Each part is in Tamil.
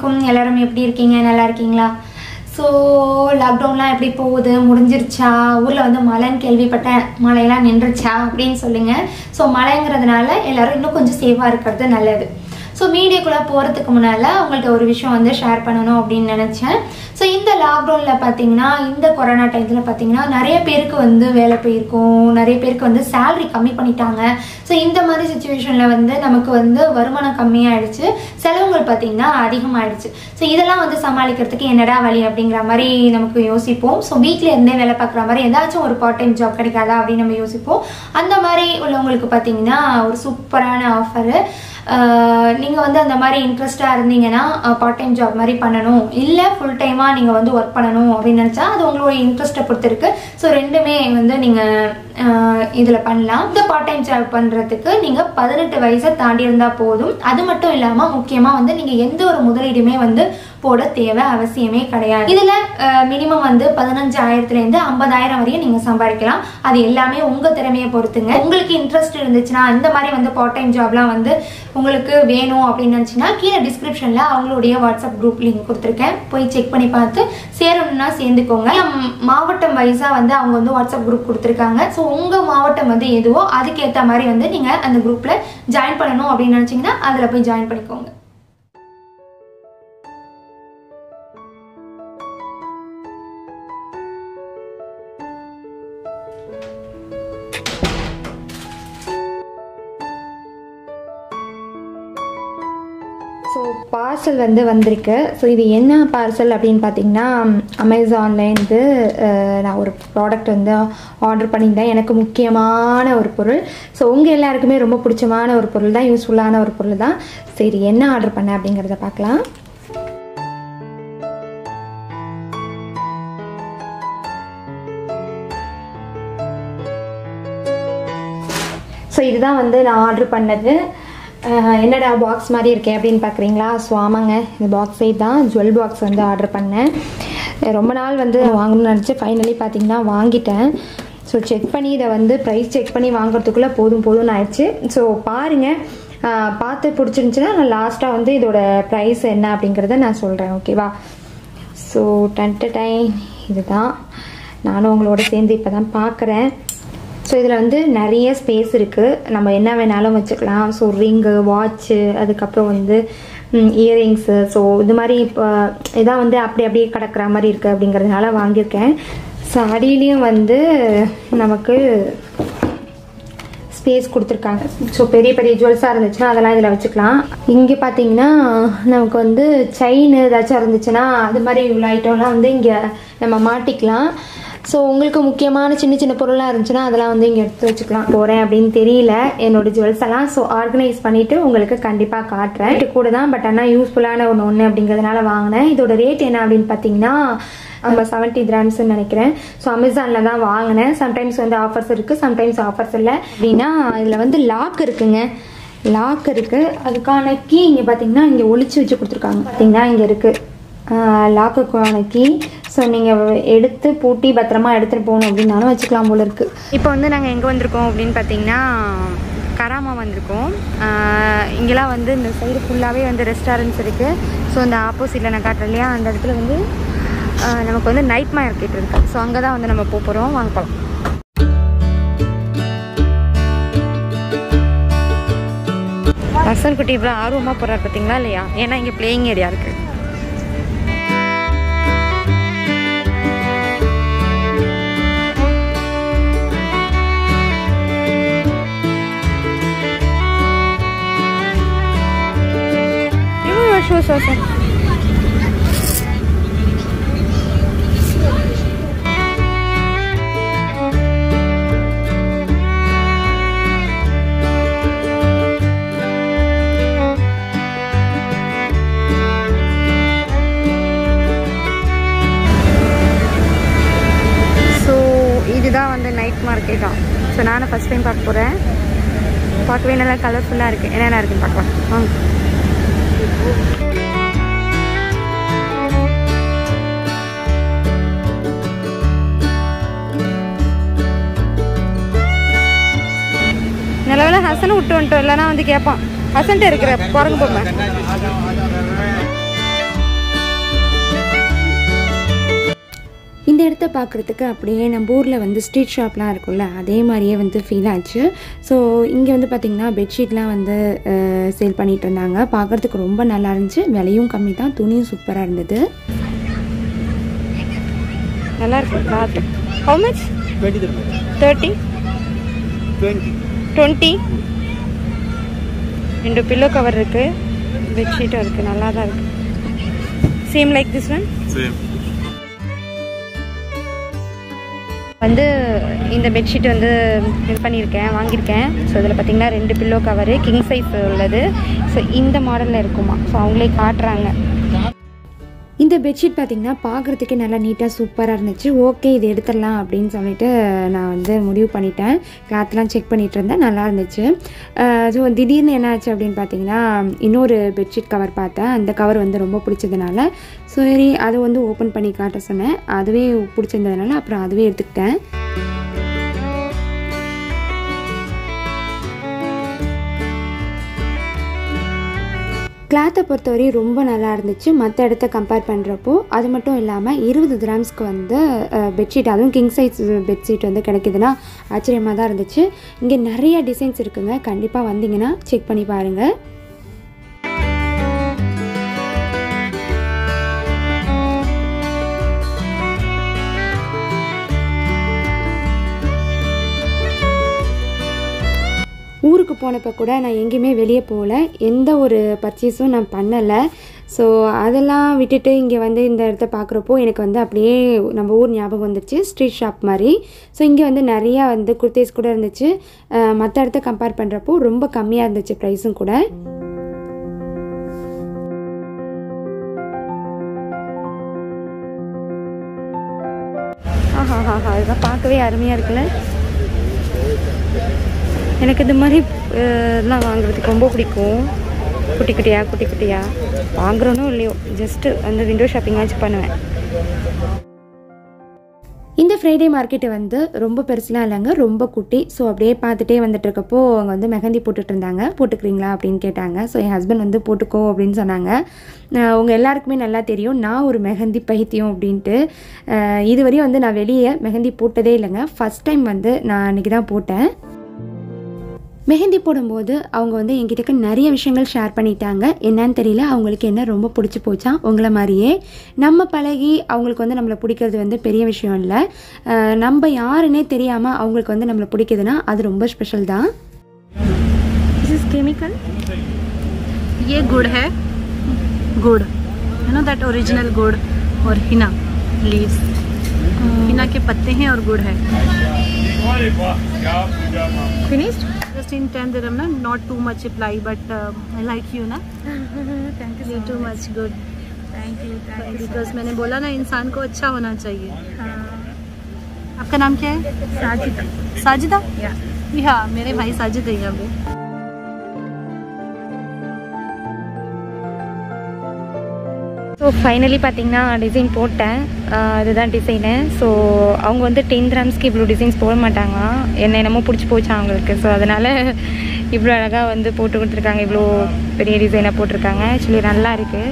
வணக்கம் எல்லாரும் எப்படி இருக்கீங்க நல்லா இருக்கீங்களா ஸோ லாக்டவுன்லாம் எப்படி போகுது முடிஞ்சிருச்சா ஊரில் வந்து மழைன்னு கேள்விப்பட்டேன் மழையெல்லாம் நின்றுச்சா அப்படின்னு சொல்லுங்கள் ஸோ மழைங்கிறதுனால எல்லாரும் இன்னும் கொஞ்சம் சேஃபாக இருக்கிறது நல்லது ஸோ மீடியாக்குள்ளே போகிறதுக்கு முன்னால் உங்கள்கிட்ட ஒரு விஷயம் வந்து ஷேர் பண்ணணும் அப்படின்னு நினச்சேன் ஸோ இந்த லாக்டவுனில் பார்த்தீங்கன்னா இந்த கொரோனா டைத்தில் பார்த்தீங்கன்னா நிறைய பேருக்கு வந்து வேலை போயிருக்கும் நிறைய பேருக்கு வந்து சேலரி கம்மி பண்ணிட்டாங்க ஸோ இந்த மாதிரி சுச்சுவேஷனில் வந்து நமக்கு வந்து வருமானம் கம்மியாயிடுச்சு செலவுகள் பார்த்தீங்கன்னா அதிகமாகிடுச்சு ஸோ இதெல்லாம் வந்து சமாளிக்கிறதுக்கு என்னடா வழி அப்படிங்கிற மாதிரி நமக்கு யோசிப்போம் ஸோ வீட்டில் இருந்தே வேலை பார்க்குற மாதிரி ஏதாச்சும் ஒரு பார்ட் டைம் ஜாப் கிடைக்காதா அப்படின்னு நம்ம யோசிப்போம் அந்த மாதிரி உள்ளவங்களுக்கு பார்த்தீங்கன்னா ஒரு சூப்பரான ஆஃபரு நீங்கள் வந்து அந்த மாதிரி இன்ட்ரெஸ்டாக இருந்தீங்கன்னா பார்ட் டைம் ஜாப் மாதிரி பண்ணணும் இல்லை ஃபுல் டைமாக நீங்கள் வந்து ஒர்க் பண்ணணும் அப்படின்னு நினச்சா அது உங்களோட இன்ட்ரெஸ்ட்டை பொறுத்திருக்கு ஸோ ரெண்டுமே வந்து நீங்கள் இதில் பண்ணலாம் இந்த பார்ட் டைம் ஜாப் பண்ணுறதுக்கு நீங்கள் பதினெட்டு வயசை தாண்டி இருந்தால் போதும் அது மட்டும் இல்லாமல் முக்கியமாக வந்து நீங்கள் எந்த ஒரு முதலீடுமே வந்து போட தேவை அவசியமே கிடையாது இதில் மினிமம் வந்து பதினஞ்சாயிரத்துலேருந்து ஐம்பதாயிரம் வரையும் நீங்கள் சம்பாதிக்கலாம் அது எல்லாமே உங்கள் திறமையை பொறுத்துங்க உங்களுக்கு இன்ட்ரெஸ்ட் இருந்துச்சுன்னா இந்த மாதிரி வந்து பார்ட் டைம் ஜாப்லாம் வந்து உங்களுக்கு வேணும் அப்படின்னு நினச்சிங்கன்னா கீழே டிஸ்கிரிப்ஷனில் அவங்களுடைய வாட்ஸ்அப் குரூப் லிங்க் கொடுத்துருக்கேன் போய் செக் பண்ணி பார்த்து சேரணும்னா சேர்ந்துக்கோங்க ம், மாவட்டம் வைஸாக வந்து அவங்க வந்து வாட்ஸ்அப் குரூப் கொடுத்துருக்காங்க ஸோ உங்கள் மாவட்டம் வந்து எதுவோ அதுக்கேற்ற மாதிரி வந்து நீங்கள் அந்த குரூப்பில் ஜாயின் பண்ணணும் அப்படின்னு நினச்சிங்கன்னா அதில் போய் ஜாயின் பண்ணிக்கோங்க ஸோ பார்சல் வந்து வந்திருக்கு ஸோ இது என்ன பார்சல் அப்படின்னு பார்த்தீங்கன்னா அமேசான்லேருந்து நான் ஒரு ப்ராடக்ட் வந்து ஆர்டர் பண்ணியிருந்தேன் எனக்கு முக்கியமான ஒரு பொருள் ஸோ உங்கள் எல்லாருக்குமே ரொம்ப பிடிச்சமான ஒரு பொருள் தான் யூஸ்ஃபுல்லான ஒரு பொருள் தான் சரி என்ன ஆர்டர் பண்ணேன் அப்படிங்கிறத பார்க்கலாம் ஸோ இதுதான் வந்து நான் ஆர்டர் பண்ணது அஹ் என்னடா பாக்ஸ் மாதிரி இருக்கே அப்படின்னு பார்க்குறீங்களா ஸோ ஆமாங்க இது பாக்ஸ் சைட் தான் ஜுவல் பாக்ஸ் வந்து ஆர்டர் பண்ணேன் அஹ் ரொம்ப நாள் வந்து வாங்கணும்னு நினச்சி ஃபைனலி பார்த்தீங்கன்னா வாங்கிட்டேன் ஸோ செக் பண்ணி இதை வந்து ப்ரைஸ் செக் பண்ணி வாங்குறதுக்குள்ளே போதும் போதும்னு ஆயிடுச்சு ஸோ பாருங்கள் அஹ் பார்த்து பிடிச்சிருந்துச்சுன்னா நான் லாஸ்ட்டாக வந்து இதோட ப்ரைஸ் என்ன அப்படிங்கிறத நான் சொல்கிறேன் ஓகேவா ஸோ டன்ட்டு டைம் இதுதான் நானும் உங்களோட சேர்ந்து இப்போ தான் பார்க்குறேன் ஸோ இதில் வந்து நிறைய ஸ்பேஸ் இருக்குது நம்ம என்ன வேணாலும் வச்சுக்கலாம் ஸோ ரிங்கு வாட்ச்சு அதுக்கப்புறம் வந்து இயரிங்ஸு ஸோ இது மாதிரி இப்போ இதான் வந்து அப்படி அப்படியே கிடக்கிற மாதிரி இருக்குது அப்படிங்கிறதுனால வாங்கியிருக்கேன் ஸோ அடியிலையும் வந்து நமக்கு ஸ்பேஸ் கொடுத்துருக்காங்க ஸோ பெரிய பெரிய ஜுவல்ஸாக இருந்துச்சுன்னா அதெல்லாம் இதில் வச்சுக்கலாம் இங்கே பார்த்தீங்கன்னா நமக்கு வந்து செயின் ஏதாச்சும் இருந்துச்சுன்னா அது மாதிரி உள்ள ஐட்டம்லாம் வந்து இங்கே நம்ம மாட்டிக்கலாம் ஸோ உங்களுக்கு முக்கியமான சின்ன சின்ன பொருளாக இருந்துச்சுன்னா அதெல்லாம் வந்து இங்கே எடுத்து வச்சுக்கலாம் போகிறேன் அப்படின்னு தெரியல என்னோட ஜுவல்ஸ் எல்லாம் ஸோ ஆர்கனைஸ் பண்ணிவிட்டு உங்களுக்கு கண்டிப்பாக காட்டுறேன் இது கூட தான் பட் ஆனால் யூஸ்ஃபுல்லான ஒன்று ஒன்று அப்படிங்கிறதுனால வாங்கினேன் இதோட ரேட் என்ன அப்படின்னு பார்த்தீங்கன்னா நம்ம செவன்ட்டி கிராம்ஸ்ன்னு நினைக்கிறேன் ஸோ அமேசானில் தான் வாங்கினேன் சம்டைம்ஸ் வந்து ஆஃபர்ஸ் இருக்குது சம்டைம்ஸ் ஆஃபர்ஸ் இல்லை அப்படின்னா இதில் வந்து லாக் இருக்குங்க லாக் இருக்குது அதுக்கான கீ இங்கே பார்த்தீங்கன்னா இங்கே ஒளிச்சு வச்சு கொடுத்துருக்காங்க பார்த்தீங்கன்னா இங்கே இருக்குது லாக்குக்கான கீ ஸோ நீங்கள் எடுத்து பூட்டி பத்திரமா எடுத்துகிட்டு போகணும் அப்படின்னாலும் வச்சுக்கலாம் போல இருக்குது இப்போ வந்து நாங்கள் எங்கே வந்திருக்கோம் அப்படின்னு பார்த்தீங்கன்னா கராமா வந்திருக்கோம் ஆஹ் இங்கெல்லாம் வந்து இந்த சைடு ஃபுல்லாகவே வந்து ரெஸ்டாரண்ட்ஸ் இருக்குது ஸோ இந்த ஆப்போசிட்டில் நான் காட்டுறேன் இல்லையா அந்த இடத்துல வந்து ஆஹ் நமக்கு வந்து நைட் மார்க்கெட் இருக்குது ஸோ அங்கே தான் வந்து நம்ம போக போகிறோம் வாங்க போகலாம் ஹசன் குட்டி இவ்வளோ ஆர்வமாக போகிறார் பார்த்தீங்களா இல்லையா ஏன்னா இங்கே பிளேயிங் ஏரியா இருக்குது ஷூஸ் ஹசன் ஸோ இதுதான் வந்து நைட் மார்க்கெட்டா ஸோ நானும் ஃபஸ்ட் டைம் பார்க்க போகிறேன் பார்க்கவே நல்லா கலர்ஃபுல்லாக இருக்குது என்னென்ன இருக்குன்னு பார்க்கலாம் வாங்க நிலவில் ஹசனை விட்டு வந்துட்டோம் இல்லைன்னா வந்து கேட்பான் ஹசன்ட்டு இருக்கிற குரங்கு பொம்மை இடத்த பார்க்குறதுக்கு அப்படியே நம்ம ஊரில் வந்து ஸ்ட்ரீட் ஷாப்லாம் இருக்கும்ல அதே மாதிரியே வந்து ஃபீல் ஆச்சு ஸோ இங்கே வந்து பார்த்திங்கன்னா பெட்ஷீட்லாம் வந்து சேல் பண்ணிகிட்டு இருந்தாங்க பார்க்குறதுக்கு ரொம்ப நல்லா இருந்துச்சு விலையும் கம்மி தான் துணியும் சூப்பராக இருந்தது நல்லா இருக்கு கிளாத் ஹவு மச் ट्वेंटी दर में தேர்ட்டி ट्वेंटी டுவெண்ட்டி ரெண்டு பில்லோ கவர் இருக்குது பெட்ஷீட்டும் இருக்குது நல்லா தான் இருக்குது same like this one same வந்து இந்த பெட்ஷீட் வந்து இது பண்ணியிருக்கேன் வாங்கியிருக்கேன் ஸோ இதில் பார்த்தீங்கன்னா ரெண்டு பில்லோ கவரு கிங் சைஸ் உள்ளது ஸோ இந்த மாடலில் இருக்குமா ஸோ அவங்களே காட்டுறாங்க இந்த பெட்ஷீட் பார்த்தீங்கன்னா பார்க்குறதுக்கே நல்லா நீட்டாக சூப்பராக இருந்துச்சு ஓகே இது எடுத்துடலாம் அப்படின்னு சொல்லிட்டு நான் வந்து முடிவு பண்ணிட்டேன் கிளாத்லாம் செக் பண்ணிகிட்டு இருந்தேன் நல்லா இருந்துச்சு ஸோ திடீர்னு என்ன ஆச்சு அப்படின்னு பார்த்தீங்கன்னா இன்னொரு பெட்ஷீட் கவர் பார்த்தேன் அந்த கவர் வந்து ரொம்ப பிடிச்சதுனால சரி அதை வந்து ஓப்பன் பண்ணி காட்ட சொன்னேன் அதுவே பிடிச்சிருந்ததுனால அப்புறம் அதுவே எடுத்துக்கிட்டேன் கிளாத்தை பொறுத்தவரை ரொம்ப நல்லா இருந்துச்சு மற்ற இடத்த கம்பேர் பண்ணுறப்போ அது மட்டும் இல்லாமல் இருபது கிராம்ஸ்க்கு வந்து பெட்ஷீட் அதுவும் கிங் சைஸ் பெட்ஷீட் வந்து கிடைக்குதுன்னா ஆச்சரியமாக தான் இருந்துச்சு இங்கே நிறைய டிசைன்ஸ் இருக்குங்க கண்டிப்பாக வந்தீங்கன்னா செக் பண்ணி பாருங்கள் ஊருக்கு போனப்போ கூட நான் எங்கேயுமே வெளியே போகல எந்த ஒரு பர்ச்சேஸும் நான் பண்ணலை ஸோ அதெல்லாம் விட்டுட்டு இங்கே வந்து இந்த இடத்த பார்க்குறப்போ எனக்கு வந்து அப்படியே நம்ம ஊர் ஞாபகம் வந்துச்சு ஸ்ட்ரீட் ஷாப் மாதிரி ஸோ இங்கே வந்து நிறையா வந்து குர்த்தீஸ் கூட இருந்துச்சு மற்ற இடத்த கம்பேர் பண்ணுறப்போ ரொம்ப கம்மியாக இருந்துச்சு ப்ரைஸும் கூட ஆஹா ஹாஹா இதெல்லாம் பார்க்கவே அருமையாக இருக்குல்ல எனக்கு இந்த மாதிரி அஹ், எல்லாம் வாங்குறதுக்கு ரொம்ப பிடிக்கும் குட்டி குட்டியாக குட்டி குட்டியாக வாங்குறோனோ இல்லையோ ஜஸ்ட்டு வந்து விண்டோ ஷாப்பிங்காச்சும் பண்ணுவேன் இந்த ஃப்ரைடே மார்க்கெட்டு வந்து ரொம்ப பெருசுலாம் இல்லைங்க ரொம்ப குட்டி ஸோ அப்படியே பார்த்துட்டே வந்துட்டு இருக்கப்போ அவங்க வந்து மெஹந்தி போட்டுட்டு இருந்தாங்க போட்டுக்கிறீங்களா அப்படின்னு கேட்டாங்க ஸோ என் ஹஸ்பண்ட் வந்து போட்டுக்கோ அப்படின்னு சொன்னாங்க அஹ் உங்க எல்லாருக்குமே நல்லா தெரியும் நான் ஒரு மெஹந்தி பைத்தியம் அப்படின்ட்டு அஹ் இதுவரையும் வந்து நான் வெளியே மெஹந்தி போட்டதே இல்லைங்க ஃபஸ்ட் டைம் வந்து நான் அன்றைக்கி தான் போட்டேன் மெஹந்தி போடும்போது அவங்க வந்து என்கிட்ட நிறைய விஷயங்கள் ஷேர் பண்ணிட்டாங்க என்னன்னு தெரியல அவங்களுக்கு என்ன ரொம்ப பிடிச்சி போச்சா உங்களை மாதிரியே நம்ம பழகி அவங்களுக்கு வந்து நம்மளை பிடிக்கிறது வந்து பெரிய விஷயம் இல்லை அஹ் நம்ம யாருன்னே தெரியாமல் அவங்களுக்கு வந்து நம்மளை பிடிக்குதுன்னா அது ரொம்ப ஸ்பெஷல் தான் இஸ் கெமிக்கல் ये गुड़ है गुड़ यू नो दैट ओरिजिनल गुड़ और हिना लीव्स हिना के पत्ते हैं और गुड़ है finished just in ten dirham ना not too much apply but I like you ना thank you too much good thank you because मैंने बोला ना इंसान को अच्छा होना चाहिए आपका नाम क्या है साजिदा साजिदा या मेरे भाई साजिद है यहाँ पे ஸோ ஃபைனலி பார்த்தீங்கன்னா டிசைன் போட்டேன் ஆஹ் இதுதான் டிசைனு ஸோ அவங்க வந்து டென் கிராம்ஸ்க்கு இவ்வளோ டிசைன்ஸ் போட மாட்டாங்களாம் என்ன என்னமோ பிடிச்சி போச்சா அவங்களுக்கு ஸோ அதனால் இவ்வளோ அழகாக வந்து போட்டு கொடுத்துருக்காங்க இவ்வளோ பெரிய டிசைனாக போட்டிருக்காங்க ஆக்சுவலி நல்லா இருக்குது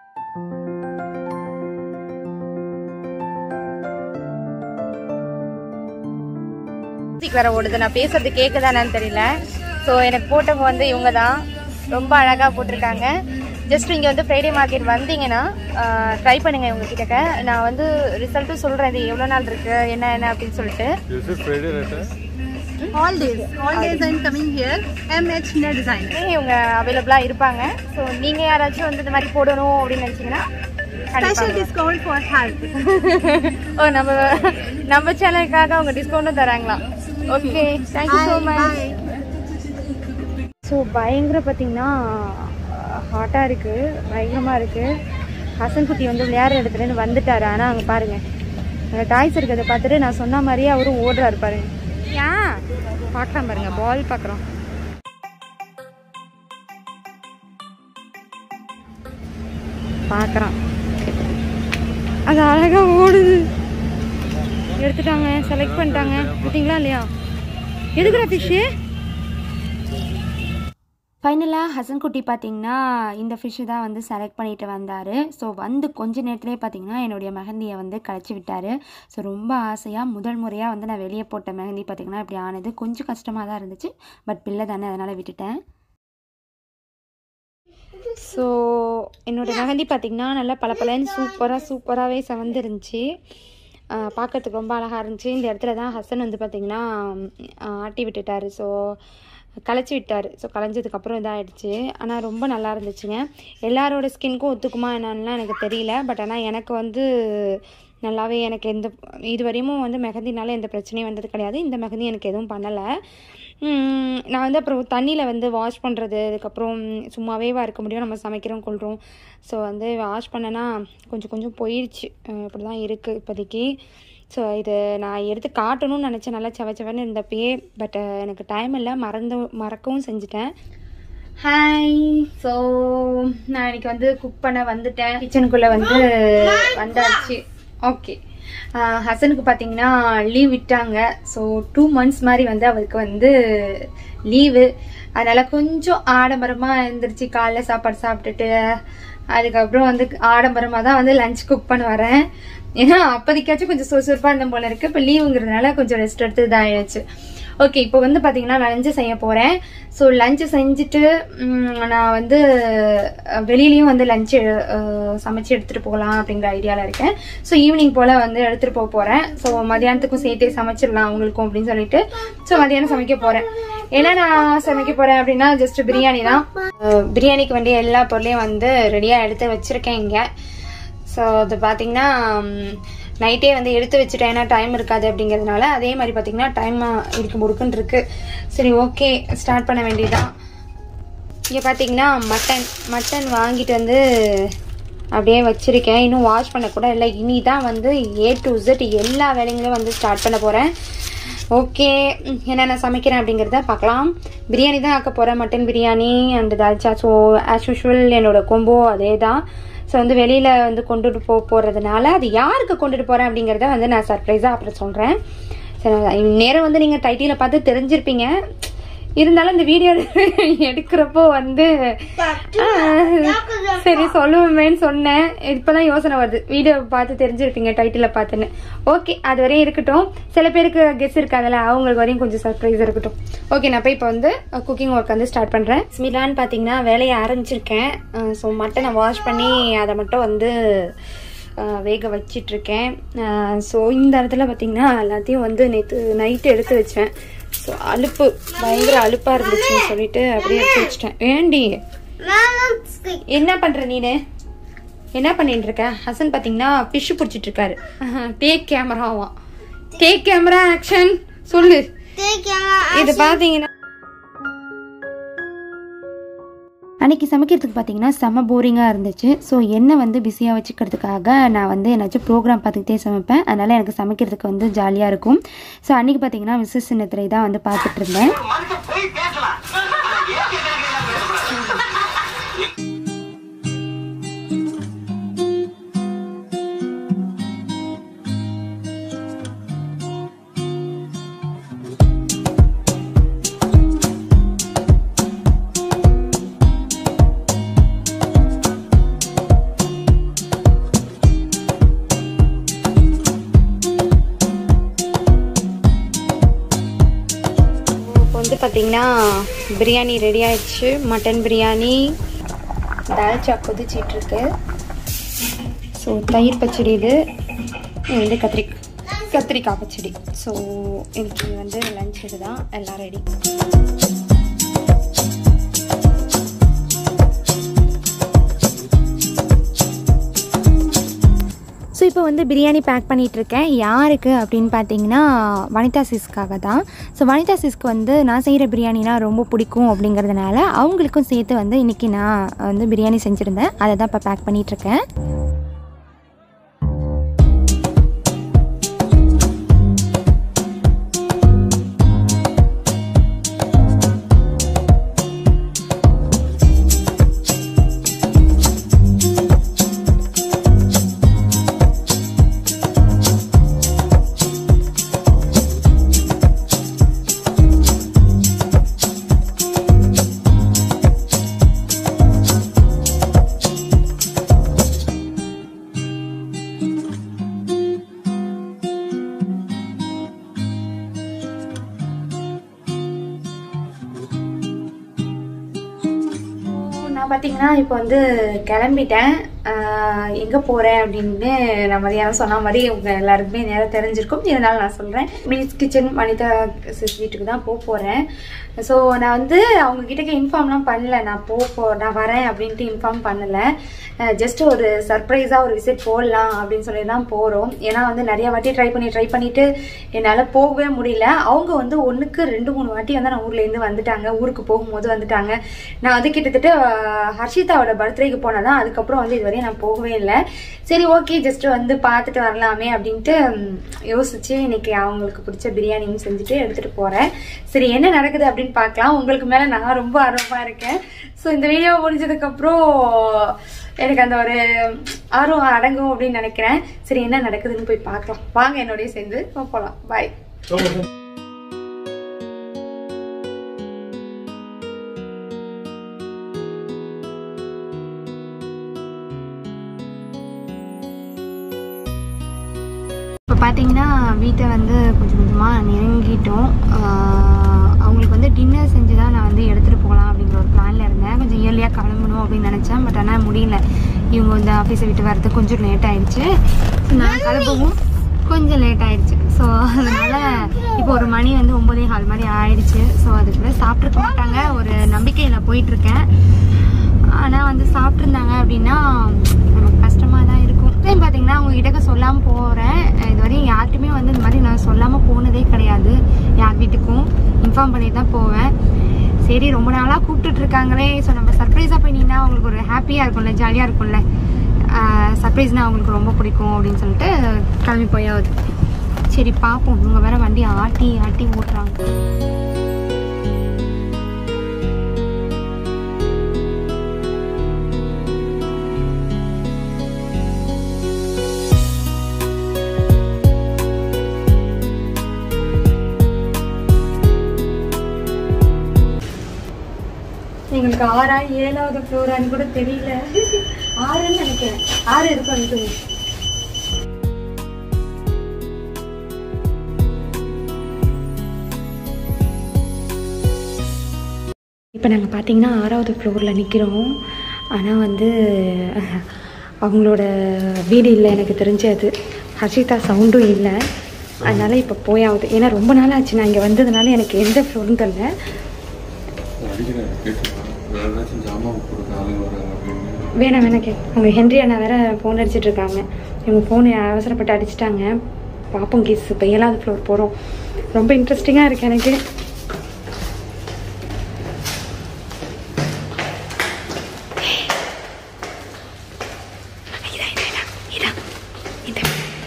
மியூசிக் வேற ஓடுது நான் பேசுறது கேட்குதானு தெரியல ஸோ எனக்கு போட்டவங்க வந்து இவங்க தான் ரொம்ப அழகாக போட்டிருக்காங்க ஜஸ்ட் இங்கே வந்து ஃப்ரைடே மார்க்கெட் வந்தீங்கன்னா ட்ரை பண்ணுங்க இவங்க கிட்டக்க நான் வந்து ரிசல்ட்டும் சொல்கிறேன் இது எவ்வளோ நாள் இருக்கு என்ன என்ன அப்படின்னு சொல்லிட்டு जैसे फ्राइडे रहता है all days all days i'm coming here mh Hina design இவங்க அவைலபிளாக இருப்பாங்க ஸோ நீங்கள் யாராச்சும் வந்து இந்த மாதிரி போடணும் அப்படின்னு நினச்சிங்கன்னா special discount for health ஓ நம்ம நம்ம சேனலுக்காக அவங்க டிஸ்கவுண்ட்டும் தராங்களாம் okay thank you so much so பயங்கர பார்த்தீங்கன்னா ஹாட்டாக இருக்குது பயங்கரமாக இருக்குது ஹசன் குட்டி வந்து விளையாடுற இடத்துலேருந்து வந்துட்டாரு ஆனால் அங்கே பாருங்கள் அங்கே டாய்ஸ் இருக்கிறத பார்த்துட்டு நான் சொன்ன மாதிரியே அவரும் ஓடுறாரு பாருங்க ஏன் பார்க்கலாம் பாருங்க பால் பார்க்குறோம் பார்க்குறான் அது அழகாக ஓடுது எடுத்துட்டாங்க செலக்ட் பண்ணிட்டாங்க பார்த்தீங்களா இல்லையா எதுக்குடா ஃபிஷ்ஷு ஃபைனலாக ஹசன் குட்டி பார்த்தீங்கன்னா இந்த ஃபிஷ்ஷு தான் வந்து செலக்ட் பண்ணிட்டு வந்தார் ஸோ வந்து கொஞ்ச நேரத்துலேயே பார்த்தீங்கன்னா என்னுடைய மெஹந்தியை வந்து கழிச்சு விட்டார் ஸோ ரொம்ப ஆசையாக முதல் முறையாக வந்து நான் வெளியே போட்ட மெஹந்தி பார்த்தீங்கன்னா இப்படி ஆனது கொஞ்சம் கஷ்டமாக தான் இருந்துச்சு பட் பிள்ளை தானே அதனால் விட்டுட்டேன் ஸோ என்னோட மெஹந்தி பார்த்திங்கன்னா நல்லா பளபளன்னு சூப்பராக சூப்பராகவே செவந்துருந்துச்சு பார்க்கறதுக்கு ரொம்ப அழகாக இருந்துச்சு இந்த இடத்துல தான் ஹசன் வந்து பார்த்திங்கன்னா ஆட்டி விட்டுட்டார் ஸோ களைச்சி விட்டார் ஸோ களைஞ்சதுக்கப்புறம் இதாகிடுச்சு ஆனால் ரொம்ப நல்லா இருந்துச்சுங்க எல்லாரோட ஸ்கின்க்கும் ஒத்துக்குமா என்னன்னுலாம் எனக்கு தெரியல பட் ஆனால் எனக்கு வந்து நல்லாவே எனக்கு எந்த இது வரையும் வந்து மெஹந்தினால எந்த பிரச்சனையும் வந்தது கிடையாது இந்த மெஹந்தி எனக்கு எதுவும் பண்ணலை உம், நான் வந்து அப்புறம் தண்ணியில் வந்து வாஷ் பண்ணுறது அதுக்கப்புறம் சும்மாவேவா இருக்க முடியும் நம்ம சமைக்கிறோம் கொள்கிறோம் ஸோ வந்து வாஷ் பண்ணனா கொஞ்சம் கொஞ்சம் போயிடுச்சு அஹ் இப்படி தான் இருக்குது இப்போதைக்கு ஸோ இது நான் எடுத்து காட்டணும்னு நினச்சேன் நல்லா செவ செவன்னு இருந்தப்பயே பட் எனக்கு டைம் இல்லை மறந்து மறக்கவும் செஞ்சுட்டேன் ஹாய் ஸோ நான் இன்னைக்கு வந்து குக் பண்ண வந்துட்டேன் கிச்சனுக்குள்ளே வந்து வந்தாச்சு ஓகே ஹசனுக்கு பார்த்தீங்கன்னா லீவ் விட்டாங்க ஸோ டூ மந்த்ஸ் மாதிரி வந்து அவருக்கு வந்து லீவு அதனால் கொஞ்சம் ஆடம்பரமாக எழுந்திரிச்சு காலைல சாப்பாடு சாப்பிட்டுட்டு அதுக்கப்புறம் வந்து ஆடம்பரமாக தான் வந்து லஞ்ச் குக் பண்ண வரேன் ஏன்னா அப்போதைக்காச்சும் கொஞ்சம் சுறுசுறுப்பாக இருந்த போல இருக்குது இப்போ லீவுங்கிறதுனால கொஞ்சம் ரெஸ்ட் எடுத்து இதாகிடுச்சு ஓகே இப்போ வந்து பார்த்தீங்கன்னா நான் லஞ்சு செய்ய போகிறேன் ஸோ லஞ்சு செஞ்சுட்டு ம், நான் வந்து அஹ், வெளியிலயும் வந்து லஞ்சு சமைச்சு எடுத்துகிட்டு போகலாம் அப்படிங்கிற ஐடியாவில் இருக்கேன் ஸோ ஈவினிங் போல் வந்து எடுத்துகிட்டு போக போகிறேன் ஸோ மதியானத்துக்கும் சேர்த்தே சமைச்சிடலாம் அவங்களுக்கும் அப்படின்னு சொல்லிட்டு ஸோ மதியானம் சமைக்க போகிறேன் என்ன நான் சமைக்க போகிறேன் அப்படின்னா ஜஸ்ட் பிரியாணி தான் அஹ், பிரியாணிக்கு வேண்டிய எல்லா பொருளையும் வந்து ரெடியாக எடுத்து வச்சுருக்கேன் இங்கே ஸோ அது பார்த்தீங்கன்னா நைட்டே வந்து எடுத்து வச்சுட்டேன் ஏன்னா டைம் இருக்காது அப்படிங்கிறதுனால அதே மாதிரி பார்த்தீங்கன்னா டைம் இருக்கு முடுக்குன்னு இருக்கு சரி ஓகே ஸ்டார்ட் பண்ண வேண்டியதுதான் இங்கே பார்த்தீங்கன்னா மட்டன் மட்டன் வாங்கிட்டு வந்து அப்படியே வச்சுருக்கேன் இன்னும் வாஷ் பண்ண கூட இல்லை இனி தான் வந்து ஏ டு Z எல்லா வேலைங்களும் வந்து ஸ்டார்ட் பண்ண போகிறேன் ஓகே என்னென்ன சமைக்கிறேன் அப்படிங்கிறத பார்க்கலாம் பிரியாணி தான் ஆக்க போகிறேன் mutton biryani and dalcha so as usual என்னோட கொம்போ அதே தான் ஸோ வந்து வெளியில் வந்து கொண்டுட்டு போக போகிறதுனால அது யாருக்கு கொண்டுட்டு போகிறேன் அப்படிங்கிறத வந்து நான் சர்ப்ரைஸாக அப்புறம் சொல்கிறேன் சரி நேரம் வந்து நீங்கள் டைட்டியில் பார்த்து தெரிஞ்சிருப்பீங்க இருந்தாலும் இந்த வீடியோ எடுக்கிறப்போ வந்து ஆஹ், சரி சொல்லுவேன்னு சொன்னேன் இப்பதான் யோசனை வருது வீடியோ பார்த்து தெரிஞ்சிருப்பீங்க டைட்டில பார்த்துன்னு ஓகே அது வரையும் இருக்கட்டும் சில பேருக்கு கெஸ் இருக்காங்கல்ல அவங்களுக்கு வரையும் கொஞ்சம் சர்ப்ரைஸ் இருக்கட்டும் ஓகே நான் போய் இப்போ வந்து குக்கிங் ஒர்க் வந்து ஸ்டார்ட் பண்றேன் ஸ்மிலான்னு பார்த்தீங்கன்னா வேலையை ஆரம்பிச்சிருக்கேன் ஸோ மட்டனை வாஷ் பண்ணி அதை மட்டும் வந்து ஆஹ் வேக வச்சிட்டு இருக்கேன் ஸோ இந்த இடத்துல பார்த்தீங்கன்னா எல்லாத்தையும் வந்து நேற்று நைட்டு எடுத்து வச்சேன் ஸோ அலுப்பு பயங்கர அலுப்பாக இருந்துச்சுன்னு சொல்லிட்டு அப்படியே எடுத்து வச்சிட்டேன் ஏண்டி என்ன பண்ற நீனு என்ன பண்ணிட்டு இருக்க ஹசன் பார்த்தீங்கன்னா ஃபிஷ் பிடிச்சிட்டு இருக்காரு டேக் கேமராவாம் டேக் கேமரா ஆக்ஷன் சொல்லு இது பார்த்தீங்கன்னா அன்றைக்கி சமைக்கிறதுக்கு பார்த்தீங்கன்னா செம்ம போரிங்காக இருந்துச்சு ஸோ என்னை வந்து பிஸியாக வச்சுக்கிறதுக்காக நான் வந்து ஏதாச்சும் ப்ரோக்ராம் பார்த்துக்கிட்டே சமைப்பேன் அதனால் எனக்கு சமைக்கிறதுக்கு வந்து ஜாலியாக இருக்கும் ஸோ அன்றைக்கி பார்த்தீங்கன்னா விசஸ் சின்னத்திரை தான் வந்து பார்த்துட்டு இருந்தேன் இப்போ வந்து பார்த்தீங்கன்னா பிரியாணி ரெடி ஆயிடுச்சு மட்டன் பிரியாணி தால்ச்சா கொதிச்சிட்டு இருக்கு ஸோ தயிர் பச்சடி இது இது வந்து கத்திரிக்காய் கத்திரிக்காய் பச்சடி ஸோ இன்னைக்கு வந்து லஞ்ச் இதுதான் எல்லாம் ரெடி ஸோ இப்போ வந்து பிரியாணி பேக் பண்ணிகிட்டு இருக்கேன் யாருக்கு அப்படின்னு பார்த்தீங்கன்னா வனிதா சிஸ்க்காக தான் ஸோ வனிதா சிஸ்க்கு வந்து நான் செய்கிற பிரியாணினா ரொம்ப பிடிக்கும் அப்படிங்கிறதுனால அவங்களுக்கும் சேர்த்து வந்து இன்றைக்கி நான் வந்து பிரியாணி செஞ்சுருந்தேன் அதை தான் இப்போ பேக் பண்ணிகிட்ருக்கேன் நான் பார்த்தீங்கன்னா இப்போ வந்து கிளம்பிட்டேன் எங்கே போகிறேன் அப்படின்னு நான் மதியானம் சொன்ன மாதிரி உங்க எல்லாருக்குமே நேரம் தெரிஞ்சிருக்கும் இருந்தாலும் நான் சொல்கிறேன் மினிஸ் கிச்சன் வனிதா சிஸ் வீட்டுக்கு தான் போக போகிறேன் ஸோ நான் வந்து அவங்க கிட்டக்க இன்ஃபார்ம்லாம் பண்ணல நான் போ போ- நான் வரேன் அப்படின்ட்டு இன்ஃபார்ம் பண்ணலை ஜஸ்ட் ஒரு சர்ப்ரைஸாக ஒரு விசிட் போடலாம் அப்படின்னு சொல்லி தான் போகிறோம் ஏன்னா வந்து நிறைய வாட்டி ட்ரை பண்ணி ட்ரை பண்ணிட்டு என்னால் போகவே முடியல அவங்க வந்து ஒன்றுக்கு ரெண்டு மூணு வாட்டி வந்து நான் ஊர்லேருந்து வந்துட்டாங்க ஊருக்கு போகும்போது வந்துட்டாங்க நான் வந்து கிட்டத்தட்ட அஹ், ஹர்ஷிதாவோட பர்த்டேக்கு போனதான் அதுக்கப்புறம் வந்து இதுவரையும் நான் போகவே இல்லை சரி ஓகே ஜஸ்ட் வந்து பார்த்துட்டு வரலாமே அப்படின்ட்டு ம், யோசிச்சு இன்னைக்கு அவங்களுக்கு பிடிச்ச பிரியாணியும் செஞ்சுட்டு எடுத்துட்டு போறேன் சரி என்ன நடக்குது அப்படின்னு பார்க்கலாம் உங்களுக்கு மேல நான் ரொம்ப ஆர்வமா இருக்கேன் ஸோ இந்த வீடியோ முடிஞ்சதுக்கு அப்புறம் எனக்கு அந்த ஒரு ஆர்வம் அடங்கும் அப்படின்னு நினைக்கிறேன் சரி என்ன நடக்குதுன்னு போய் பார்க்கலாம் வாங்க என்னோடய சேர்ந்து போகலாம் பாய் இப்போ பார்த்தீங்கன்னா வீட்டை வந்து கொஞ்சம் கொஞ்சமாக நெருங்கிட்டோம் ஆஹ் அவங்களுக்கு வந்து டின்னர் செஞ்சு தான் நான் வந்து எடுத்துகிட்டு போகலாம் அப்படிங்கிற ஒரு பிளானில் இருந்தேன் கொஞ்சம் இயர்லியாக கிளம்பணும் அப்படின்னு நினச்சேன் பட் ஆனால் முடியல இவங்க வந்து ஆஃபீஸை விட்டு வரதுக்கு கொஞ்சம் லேட் ஆயிடுச்சு So, நான் கிளம்பவும் கொஞ்சம் லேட் ஆயிடுச்சு ஸோ அதனால இப்போ ஒரு மணி வந்து ஒம்பதே கால் மாதிரி ஆயிடுச்சு ஸோ அதுக்குள்ளே சாப்பிட்ருக்க மாட்டாங்க ஒரு நம்பிக்கையில் போயிட்டுருக்கேன் ஆனால் வந்து சாப்பிட்ருந்தாங்க அப்படின்னா நமக்கு கஷ்டமாக தான் இருக்கும் டைம் பார்த்தீங்கன்னா அவங்க கிட்டக்க சொல்லாமல் போகிறேன் இதுவரையும் யார்கிட்டையுமே வந்து இந்த மாதிரி நான் சொல்லாமல் போனதே கிடையாது யார் வீட்டுக்கும் இன்ஃபார்ம் பண்ணி தான் போவேன் சரி ரொம்ப நாளாக கூப்பிட்டுட்டு இருக்காங்களே ஸோ நம்ம சர்ப்ரைஸாக போயிட்டீங்கன்னா அவங்களுக்கு ஒரு ஹாப்பியாக இருக்கும்ல ஜாலியாக இருக்கும்ல சர்ப்ரைஸ்னால் அவங்களுக்கு ரொம்ப பிடிக்கும் அப்படின்னு சொல்லிட்டு கிளம்பி போயாவது சரி பார்ப்போம் இவங்க வேற வண்டி ஆட்டி ஆட்டி ஓட்டுறாங்க எங்களுக்கு ஆறா ஏழாவது ஃப்ளோரான்னு கூட தெரியல ஆறுன்னு நினைக்கிறேன் ஆறு இருக்கும் எனக்கு இப்போ நாங்கள் பார்த்தீங்கன்னா ஆறாவது ஃப்ளோரில் நிற்கிறோம் ஆனால் வந்து அஹ், அவங்களோட வீடு இல்லை எனக்கு தெரிஞ்சது ஹர்ஷிதா சவுண்டும் இல்லை அதனால இப்போ போயாவது ஏன்னா ரொம்ப நாள் ஆச்சு நான் இங்கே வந்ததுனால எனக்கு எந்த ஃப்ளோர்னு தெரில அடிக்கிறேன் கேட்டுருக்கான் வேற ஏதாச்சும் ஜாமான் கொடுக்க ஆளுங்க வராங்க அப்படின்னு வேணாம் வேணாம் கே அவங்க ஹென்றி அண்ணா வேற ஃபோன் அடிச்சிட்டு இருக்காங்க இவங்க ஃபோனை அவசரப்பட்டு அடிச்சிட்டாங்க பார்ப்போம் கேஸ் இப்போ ஏழாவது ஃப்ளோர் போகிறோம் ரொம்ப இன்ட்ரெஸ்டிங்காக இருக்கு எனக்கு இதா, இதா, இதா, இதா, இதா.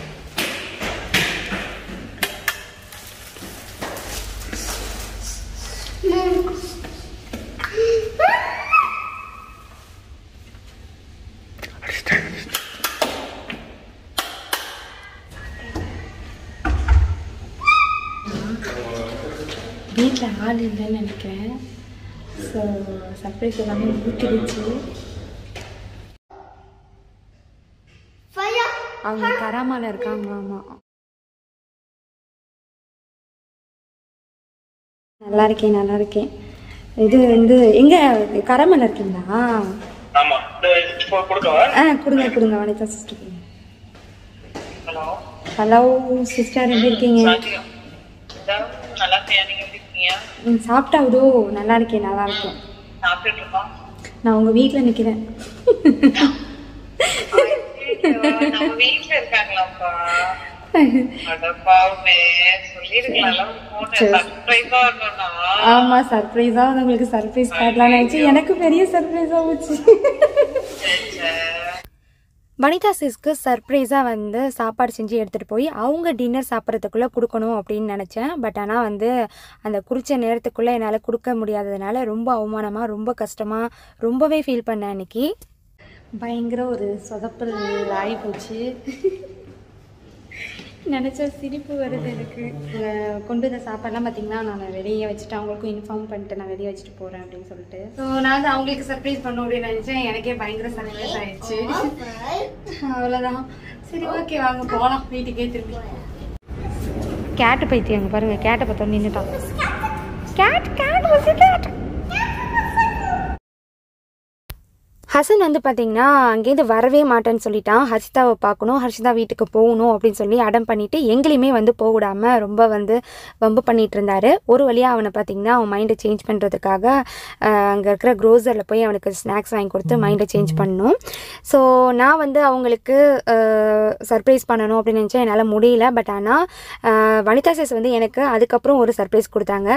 வீட்டில் ஆள் இல்லைன்னு நினைக்கிறேன் ஸோ சர்ப்ரைஸ் எல்லாமே ஊட்டிடுச்சு அவங்க கராமால இருக்காங்க ஆமாம் நல்லா இருக்கேன் நல்லா இருக்கேன் இது வந்து எங்க கராமல இருக்கீங்களா ஆமா இந்த இப்போ கொடுக்கவா ஆ கொடுங்க கொடுங்க வனிதா சிஸ்டர் கொடுங்க ஹலோ ஹலோ சிஸ்டர் எப்படி இருக்கீங்க நல்லா இருக்கியா நீங்க எப்படி இருக்கீங்க ம், சாப்பிட்டா உதோ நல்லா இருக்கேன் நல்லா இருக்கேன் சாப்பிட்டுட்டு இருக்கோம் நான் உங்க வீட்டில் நிற்கிறேன் நம்ம வீட்டுல இருக்காங்களாப்பா அடப்பாவுமே சொல்லிருக்கலாம்ல ஒரு போன் சர்ப்ரைஸா வரணும்னா ஆமாம் சர்ப்ரைஸாக வந்து உங்களுக்கு சர்ப்ரைஸ் காட்டலாம்னு நினச்சி எனக்கு பெரிய சர்ப்ரைஸாக போச்சு வனிதா சிஸ்க்கு சர்ப்ரைஸாக வந்து சாப்பாடு செஞ்சு எடுத்துகிட்டு போய் அவங்க டின்னர் சாப்பிட்றதுக்குள்ளே கொடுக்கணும் அப்படின்னு நினச்சேன் பட் ஆனால் வந்து அந்த குறித்த நேரத்துக்குள்ளே என்னால் கொடுக்க முடியாததுனால ரொம்ப அவமானமாக ரொம்ப கஷ்டமாக ரொம்பவே ஃபீல் பண்ணேன் அன்னைக்கு பயங்கர ஒரு சொதப்பல் ஆகி போச்சு நினச்சா சிரிப்பு வருது எனக்கு அஹ் கொண்டு வந்த சாப்பாடுலாம் பார்த்தீங்கன்னா நான் வெளியே வச்சுட்டு அவங்களுக்கும் இன்ஃபார்ம் பண்ணிட்டு நான் வெளியே வச்சுட்டு போகிறேன் அப்படின்னு சொல்லிட்டு ஸோ நான் வந்து அவங்களுக்கு சர்ப்ரைஸ் பண்ணணும் அப்படின்னு நினச்சேன் எனக்கே பயங்கர சர்ப்ரைஸ் ஆயிடுச்சு அவ்வளோதான் சரி ஓகே வாங்க போகலாம் வீட்டுக்கே திரும்பி கேட்டு பைத்தியம் அங்கே பாருங்க கேட்டை பார்த்தோம் நின்றுட்டான் கேட் கேட் கேட் ஹசன் வந்து பார்த்தீங்கன்னா அங்கேருந்து வரவே மாட்டேன்னு சொல்லிட்டான் ஹர்ஷிதாவை பார்க்கணும் ஹர்ஷிதா வீட்டுக்கு போகணும் அப்படின்னு சொல்லி அடம் பண்ணிட்டு எங்களையுமே வந்து போக விடாம ரொம்ப வந்து வம்பு பண்ணிட்டு இருந்தாரு ஒரு வழியாக அவனை பார்த்தீங்கன்னா அவன் மைண்டை சேஞ்ச் பண்ணுறதுக்காக அங்கே இருக்கிற க்ரோசரில் போய் அவனுக்கு ஸ்நாக்ஸ் வாங்கி கொடுத்து மைண்டை சேஞ்ச் பண்ணணும் ஸோ நான் வந்து அவங்களுக்கு சர்ப்ரைஸ் பண்ணணும் அப்படின்னு நினச்சேன் என்னால் முடியல பட் ஆனால் வனிதா சேஸ் வந்து எனக்கு அதுக்கப்புறம் ஒரு சர்ப்ரைஸ் கொடுத்தாங்க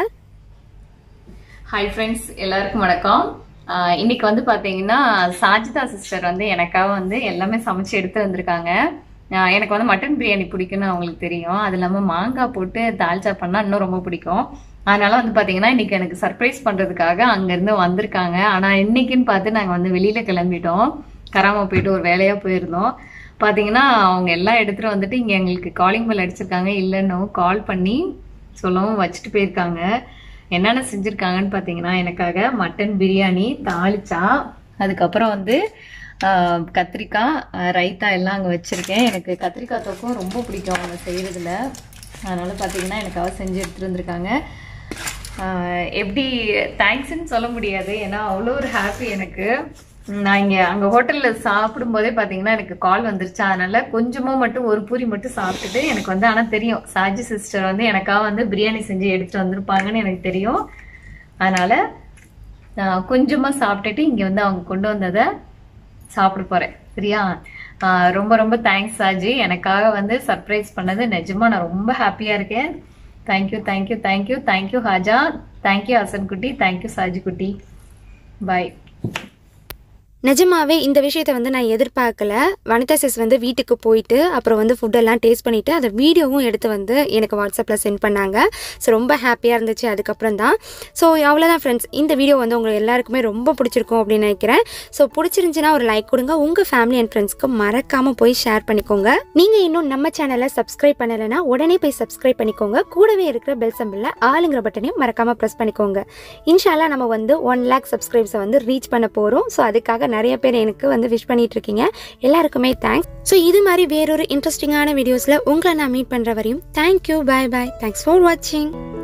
ஹாய் ஃப்ரெண்ட்ஸ் எல்லாருக்கும் வணக்கம் ஆஹ் இன்னைக்கு வந்து பாத்தீங்கன்னா சாஜிதா சிஸ்டர் வந்து எனக்காக வந்து எல்லாமே சமைச்சு எடுத்து வந்திருக்காங்க ஆஹ் எனக்கு வந்து மட்டன் பிரியாணி பிடிக்கும்னு அவங்களுக்கு தெரியும் அது இல்லாம மாங்காய் போட்டு தால்ச்சா பண்ணா இன்னும் ரொம்ப பிடிக்கும் அதனால வந்து பாத்தீங்கன்னா இன்னைக்கு எனக்கு சர்ப்ரைஸ் பண்றதுக்காக அங்க இருந்து வந்திருக்காங்க ஆனா இன்னைக்குன்னு பார்த்து நாங்க வந்து வெளியில கிளம்பிட்டோம் கராம போயிட்டு ஒரு வேலையா போயிருந்தோம் பாத்தீங்கன்னா அவங்க எல்லாம் எடுத்துட்டு வந்துட்டு இங்க எங்களுக்கு காலிங் பெல் அடிச்சிருக்காங்க இல்லைன்னு கால் பண்ணி சொல்லவும் வச்சுட்டு போயிருக்காங்க என்னென்ன செஞ்சுருக்காங்கன்னு பார்த்தீங்கன்னா எனக்காக மட்டன் பிரியாணி தாளிச்சா அதுக்கப்புறம் வந்து ஆஹ், கத்திரிக்காய் ஆஹ், ரைத்தா எல்லாம் அங்கே வச்சுருக்கேன் எனக்கு கத்திரிக்காய் தொக்கும் ரொம்ப பிடிக்கும் அவங்க செய்கிறதுல அதனால பார்த்தீங்கன்னா எனக்காக செஞ்சு எடுத்துகிட்டு வந்திருக்காங்க ஆஹ், எப்படி தேங்க்ஸ்ன்னு சொல்ல முடியாது ஏன்னா அவ்வளோ ஒரு ஹாப்பி எனக்கு நான் இங்கே அங்கே ஹோட்டலில் சாப்பிடும்போதே பார்த்தீங்கன்னா எனக்கு கால் வந்துருச்சு அதனால கொஞ்சமாக மட்டும் ஒரு பூரி மட்டும் சாப்பிட்டுட்டு எனக்கு வந்து ஆனால் தெரியும் சாஜி சிஸ்டர் வந்து எனக்காக வந்து பிரியாணி செஞ்சு எடுத்துட்டு வந்திருப்பாங்கன்னு எனக்கு தெரியும் அதனால நான் கொஞ்சமாக சாப்பிட்டுட்டு இங்கே வந்து அவங்க கொண்டு வந்ததை சாப்பிட போகிறேன் சரியா ஆஹ் ரொம்ப ரொம்ப தேங்க்ஸ் சாஜி எனக்காக வந்து சர்ப்ரைஸ் பண்ணது நிஜமா நான் ரொம்ப ஹாப்பியாக இருக்கேன் thank you thank you thank you thank you Haja thank you Hasan குட்டி தேங்க்யூ சாஜி குட்டி பாய் நிஜமாவே இந்த விஷயத்தை வந்து நான் எதிர்பார்க்கல வனிதா சிஸ் வந்து வீட்டுக்கு போயிட்டு அப்புறம் வந்து ஃபுட்டெல்லாம் டேஸ்ட் பண்ணிவிட்டு அதை வீடியோவும் எடுத்து வந்து எனக்கு வாட்ஸ்அப்பில் சென்ட் பண்ணாங்க ஸோ ரொம்ப ஹாப்பியாக இருந்துச்சு அதுக்கப்புறம் தான் ஸோ அவ்வளோதான் ஃப்ரெண்ட்ஸ் இந்த வீடியோ வந்து உங்களுக்கு எல்லாருக்குமே ரொம்ப பிடிச்சிருக்கும் அப்படின்னு நினைக்கிறேன் ஸோ பிடிச்சிருந்துச்சுன்னா ஒரு லைக் கொடுங்க உங்கள் ஃபேமிலி அண்ட் ஃப்ரெண்ட்ஸ்க்கு மறக்காமல் போய் ஷேர் பண்ணிக்கோங்க நீங்கள் இன்னும் நம்ம சேனலை சப்ஸ்கிரைப் பண்ணலைன்னா உடனே போய் சப்ஸ்கிரைப் பண்ணிக்கோங்க கூடவே இருக்கிற பெல் சம்பிளில் ஆளுங்கிற பட்டனையும் மறக்காமல் ப்ரெஸ் பண்ணிக்கோங்க இன்ஷால்லா நம்ம வந்து ஒன் லேக் சப்ஸ்கிரைப்ஸை வந்து ரீச் பண்ண போகிறோம் ஸோ அதுக்காக நிறைய பேர் எனக்கு வந்து விஷ் பண்ணிட்டு இருக்கீங்க எல்லாருக்குமே தேங்க்ஸ் ஸோ இது மாதிரி வேறொரு இன்ட்ரெஸ்டிங்கான வீடியோஸில் உங்களை நான் மீட் பண்ணுற வரையும் thank you bye bye thanks for வாட்சிங்